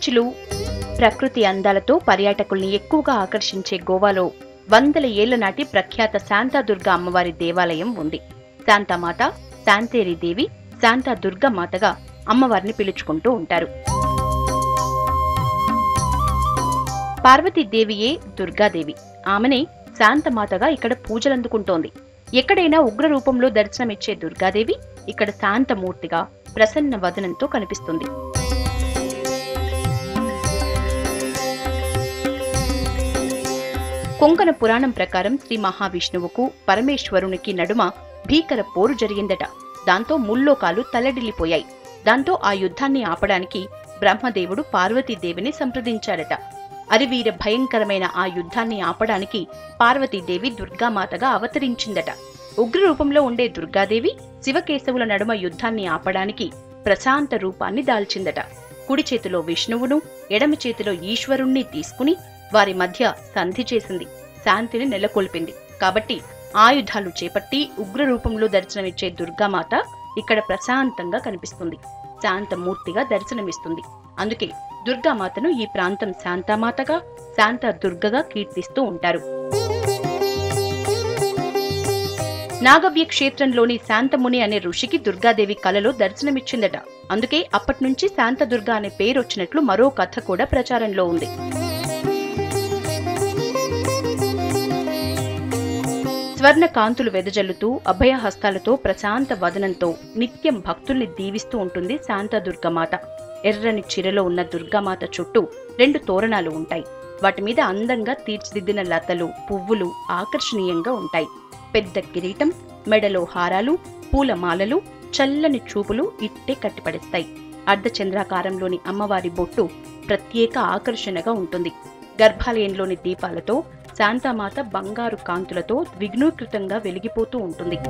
బీచ్లు ప్రకృతి అందాలతో పర్యాటకుల్ని ఎక్కువగా ఆకర్షించే గోవాలో వందల ఏళ్ల నాటి ప్రఖ్యాత శాంతాదుర్గ అమ్మవారి దేవాలయం ఉంది శాంతామాత శాంతేరి దేవి శాంతా దుర్గమాతగా అమ్మవారిని పిలుచుకుంటూ ఉంటారు పార్వతీదేవియే దుర్గాదేవి ఆమెనే శాంతమాతగా ఇక్కడ పూజలందుకుంటోంది ఎక్కడైనా ఉగ్ర రూపంలో దర్శనమిచ్చే దుర్గాదేవి ఇక్కడ శాంతమూర్తిగా ప్రసన్న వదనంతో కనిపిస్తుంది కొంకణ పురాణం ప్రకారం శ్రీ మహావిష్ణువుకు పరమేశ్వరునికి నడుమ భీకర పోరు జరిగిందట దాంతో ముల్లోకాలు తల్లడిల్లిపోయాయి దాంతో ఆ యుద్ధాన్ని ఆపడానికి బ్రహ్మదేవుడు పార్వతీదేవిని సంప్రదించాడట అరివీర భయంకరమైన ఆ యుద్ధాన్ని ఆపడానికి పార్వతీదేవి దుర్గామాతగా అవతరించిందట ఉగ్ర రూపంలో ఉండే దుర్గాదేవి శివకేశవుల నడుమ యుద్ధాన్ని ఆపడానికి ప్రశాంత రూపాన్ని దాల్చిందట కుడి చేతిలో విష్ణువును ఎడమ చేతిలో ఈశ్వరుణ్ణి తీసుకుని వారి మధ్య సంధి చేసింది శాంతిని నెలకొల్పింది కాబట్టి ఆయుధాలు చేపట్టి ఉగ్ర రూపంలో దర్శనమిచ్చే దుర్గామాత ఇక్కడ ప్రశాంతంగా కనిపిస్తుంది శాంతమూర్తిగా దర్శనమిస్తుంది అందుకే దుర్గామాతను ఈ ప్రాంతం శాంతామాతగా శాంత దుర్గగా కీర్తిస్తూ ఉంటారు నాగవ్య క్షేత్రంలోని శాంతముని అనే ఋషికి దుర్గాదేవి కలలో దర్శనమిచ్చిందట అందుకే అప్పట్నుంచి శాంతదుర్గ అనే పేరు వచ్చినట్లు మరో కథ కూడా ప్రచారంలో ఉంది స్వర్ణ కాంతులు వెదజల్లుతూ అభయహస్తాలతో ప్రశాంత వదనంతో నిత్యం భక్తుల్ని దీవిస్తూ ఉంటుంది శాంతదుర్గమాత ఎర్రని చీరలో ఉన్న దుర్గామాత చుట్టూ రెండు తోరణాలు ఉంటాయి వాటి మీద అందంగా తీర్చిదిద్దిన లతలు పువ్వులు ఆకర్షణీయంగా ఉంటాయి పెద్ద కిరీటం మెడలో హారాలు పూలమాలలు చల్లని చూపులు ఇట్టే కట్టిపడేస్తాయి అర్ధచంద్రాకారంలోని అమ్మవారి బొట్టు ప్రత్యేక ఆకర్షణగా ఉంటుంది గర్భాలయంలోని దీపాలతో శాంతామాత బంగారు కాంతులతో ద్విగ్నూకృతంగా వెలిగిపోతూ ఉంటుంది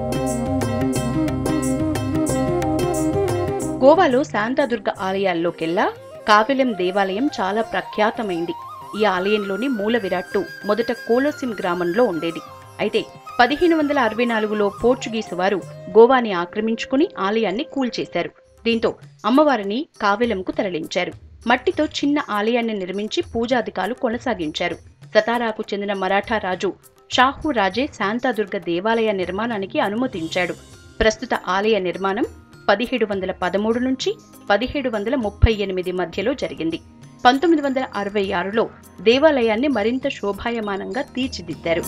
గోవాలో శాంతాదుర్గ ఆలయాల్లోకెల్లా కావిలెం దేవాలయం చాలా ప్రఖ్యాతమైంది ఈ ఆలయంలోని మూల విరాట్టు మొదట కోలోసిం గ్రామంలో ఉండేది అయితే పదిహేను వందల అరవై నాలుగులో పోర్చుగీసు వారు గోవాని ఆక్రమించుకుని ఆలయాన్ని కూల్చేశారు దీంతో అమ్మవారిని కావిలంకు తరలించారు మట్టితో చిన్న ఆలయాన్ని నిర్మించి పూజాధికాలు కొనసాగించారు సతారాకు చెందిన మరాఠా రాజు షాహు రాజే శాంతాదుర్గ దేవాలయ నిర్మాణానికి అనుమతించాడు ప్రస్తుత ఆలయ నిర్మాణం పదిహేడు వందల పదమూడు నుంచి పదిహేడు వందల ముప్పై ఎనిమిది మధ్యలో జరిగింది పంతొమ్మిది వందల అరవై ఆరులో దేవాలయాన్ని మరింత శోభాయమానంగా తీర్చిదిద్దారు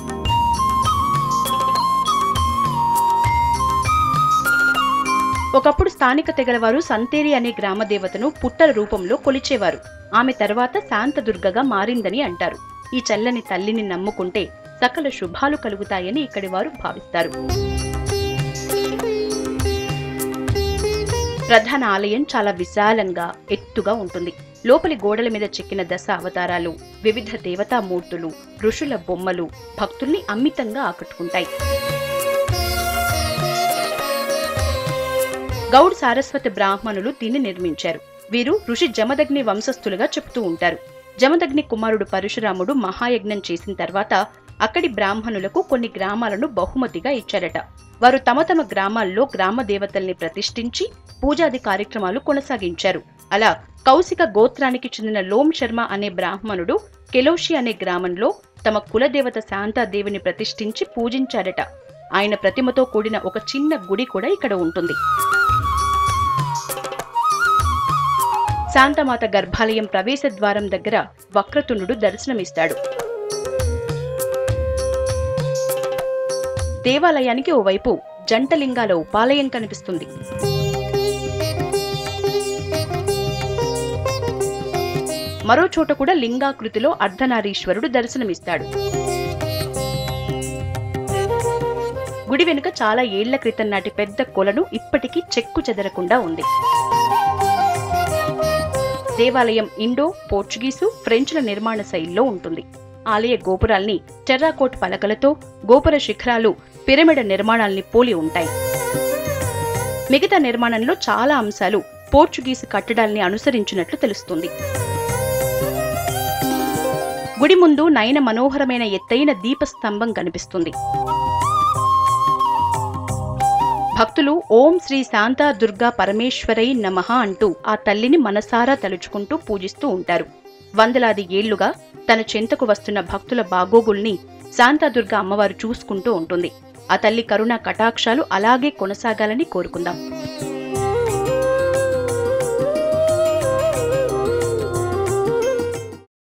ఒకప్పుడు స్థానిక తెగలవారు సంతేరి అనే గ్రామ దేవతను పుట్టల రూపంలో కొలిచేవారు ఆమె తర్వాత శాంతదుర్గగా మారిందని అంటారు ఈ చల్లని తల్లిని నమ్ముకుంటే సకల శుభాలు కలుగుతాయని ఇక్కడి వారు భావిస్తారు ప్రధాన ఆలయం చాలా విశాలంగా ఎత్తుగా ఉంటుంది లోపలి గోడల మీద చెక్కిన దశ అవతారాలు వివిధ దేవతామూర్తులు ఋషుల బొమ్మలు భక్తుల్ని అమితంగా ఆకట్టుకుంటాయి గౌడ్ సారస్వతి బ్రాహ్మణులు దీన్ని నిర్మించారు వీరు ఋషి జమదగ్ని వంశస్థులుగా చెప్తూ ఉంటారు జమదగ్ని కుమారుడు పరశురాముడు మహాయజ్ఞం చేసిన తర్వాత అక్కడి బ్రాహ్మణులకు కొన్ని గ్రామాలను బహుమతిగా ఇచ్చారట వారు తమ తమ గ్రామాల్లో గ్రామ దేవతల్ని ప్రతిష్ఠించి పూజాది కార్యక్రమాలు కొనసాగించారు అలా కౌశిక గోత్రానికి చెందిన లోం శర్మ అనే బ్రాహ్మణుడు కెలోషి అనే గ్రామంలో తమ కులదేవత శాంతాదేవిని ప్రతిష్ఠించి పూజించాడట ఆయన ప్రతిమతో కూడిన ఒక చిన్న గుడి కూడా ఇక్కడ ఉంటుంది శాంతమాత గర్భాలయం ప్రవేశ ద్వారం దగ్గర వక్రతుండు దర్శనమిస్తాడు దేవాలయానికి ఓవైపు జంటలింగాల ఉపాలయం కనిపిస్తుంది మరో చోట కూడా లింగాకృతిలో అర్ధనారీశ్వరుడు దర్శనమిస్తాడు గుడి వెనుక చాలా ఏళ్ల క్రితం నాటి పెద్ద కొలను ఇప్పటికీ చెక్కు చెదరకుండా ఉంది దేవాలయం ఇండో పోర్చుగీసు ఫ్రెంచ్ల నిర్మాణ శైలిలో ఉంటుంది ఆలయ గోపురాల్ని టెర్రాకోట్ పలకలతో గోపుర శిఖరాలు పిరమిడ నిర్మాణాల్ని పోలి ఉంటాయి మిగతా నిర్మాణంలో చాలా అంశాలు పోర్చుగీసు కట్టడాల్ని అనుసరించినట్లు తెలుస్తుంది గుడి ముందు నయన మనోహరమైన ఎత్తైన దీపస్తంభం కనిపిస్తుంది భక్తులు ఓం శ్రీ శాంతా దుర్గా పరమేశ్వరై నమః అంటూ ఆ తల్లిని మనసారా తలుచుకుంటూ పూజిస్తూ ఉంటారు వందలాది ఏళ్లుగా తన చెంతకు వస్తున్న భక్తుల బాగోగుల్ని శాంతాదుర్గ అమ్మవారు చూసుకుంటూ ఉంటుంది ఆ తల్లి కరుణ కటాక్షాలు అలాగే కొనసాగాలని కోరుకుందాం